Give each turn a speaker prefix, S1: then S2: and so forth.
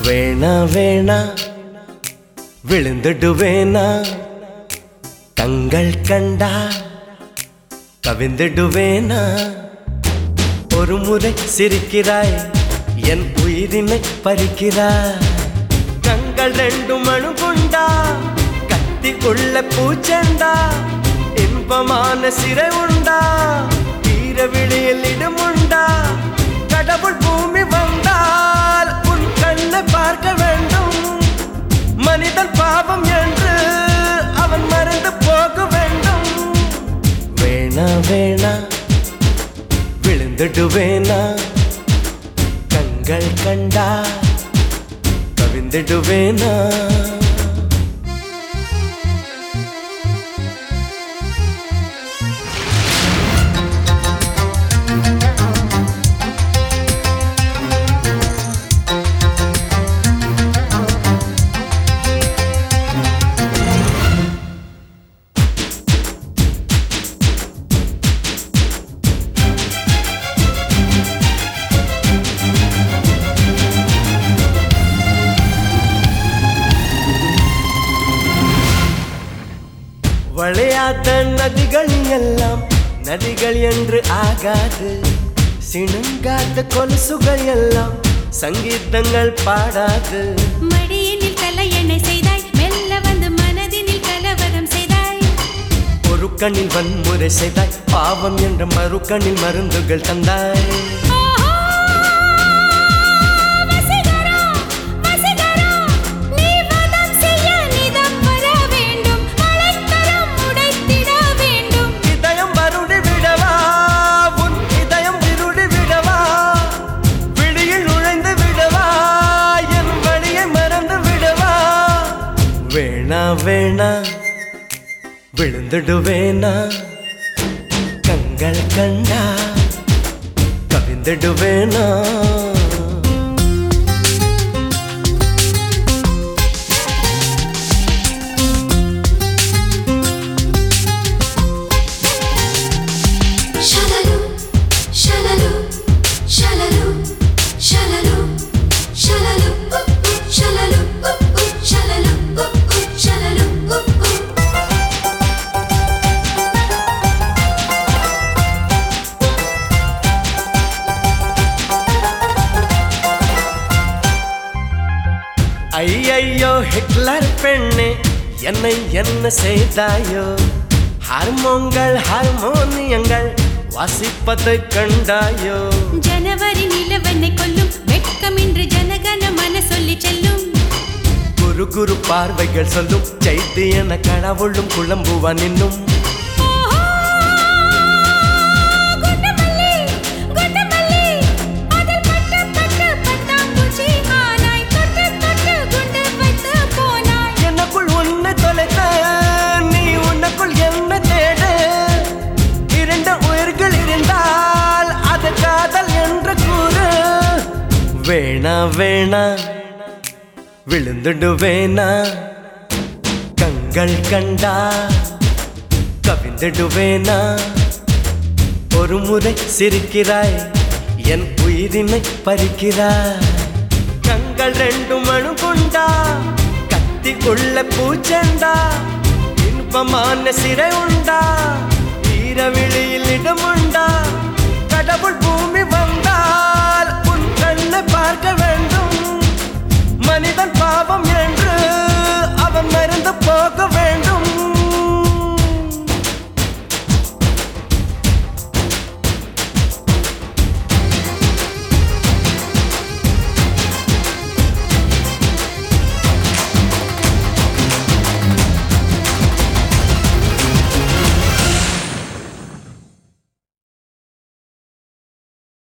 S1: வேணா வேணா விழுந்துடுவேனா கண்கள் கண்டா கவிந்துடுவேனா ஒரு முறை சிரிக்கிறாய் என் உயிரினை பறிக்கிறாய் கண்கள் ரெண்டு மணு கொண்டா கத்தி உள்ள பூச்செண்டா இன்பமான சிறை உண்டா தீர விழியில் இடமுண்டா கடவுள் பூமி வந்தால் உன் கண்ணை பார்க்க வேண்டும் மனிதன் பாவம் என்று அவன் மறந்து போக வேண்டும் வேணா வேணா விழுந்துடுவேனா கண்கள் கண்டா கவிந்துடுவேனா வளையாத நதிகள் எல்லாம் நதிகள் என்று ஆகாது சிணுங்காத கொலுசுகள் எல்லாம் சங்கீதங்கள் பாடாது
S2: மடியினில் கலையணை செய்தாய் மெல்ல வந்து மனதினில் கலவரம் செய்தாய்
S1: ஒரு கண்ணில் வன்முறை செய்தாய் பாவம் என்ற மறு கண்ணில் மருந்துகள் தந்தாய்
S2: ஆஹா! வசீகரா, வசீகரா, நீ வதம் செய்ய நிதம் வர வேண்டும். மலைக்கரம் உடைத்திட வேண்டும்.
S1: இதயம் வருடி விடவா உன் இதயம் விருடி விடவா விழியில் நுழைந்து விடவா என் வழியை மறந்து விடவா வேணா வேணா விழுந்துடுவேனா கண்கள் கண்டா கவிந்துடுவேனா
S3: Shalaloom, shalaloom, shalaloom, shalaloom, shalaloom, ooh, ooh, shalaloom, ooh, ooh, shalaloom, ooh, ooh, shalaloom, ooh, ooh.
S1: ஐயையோ ஹிட்லர் பெண்ணே என்னை என்ன செய்தாயோ ஹார்மோன்கள் ஹார்மோனியங்கள் வாசிப்பதை கண்டாயோ
S2: ஜனவரி நிலவனை கொல்லும் வெட்கமின்றி ஜனகன மன சொல்லி செல்லும்
S1: குரு குரு பார்வைகள் சொல்லும் செய்தி என கடவுளும் குழம்புவான் இன்னும்
S2: ஆஹா! குண்டுமல்லி, குண்டுமல்லி, அதில் பட்டு, பட்டு, பட்டாம்பூச்சி ஆனாய். தொட்டு, தொட்டு, குண்டு வைத்து போனாய்.
S1: எனக்குள் உன்னை தொலைத்த நீ உனக்குள் என்ன தேடு இரண்டு உயிர்கள் இருந்தால் அது காதல் என்று கூறு வேணா வேணா விழுந்துடுவேனா கண்கள் கண்டா கவிந்துடுவேனா ஒரு முறை சிரிக்கிறாய் என் உயிரினை பறிக்கிறாய் கண்கள் ரெண்டு மணு கொண்டா கத்தி உள்ள பூச்செண்டா இன்பமான சிறை உண்டா ஈரவிழியில் இடம்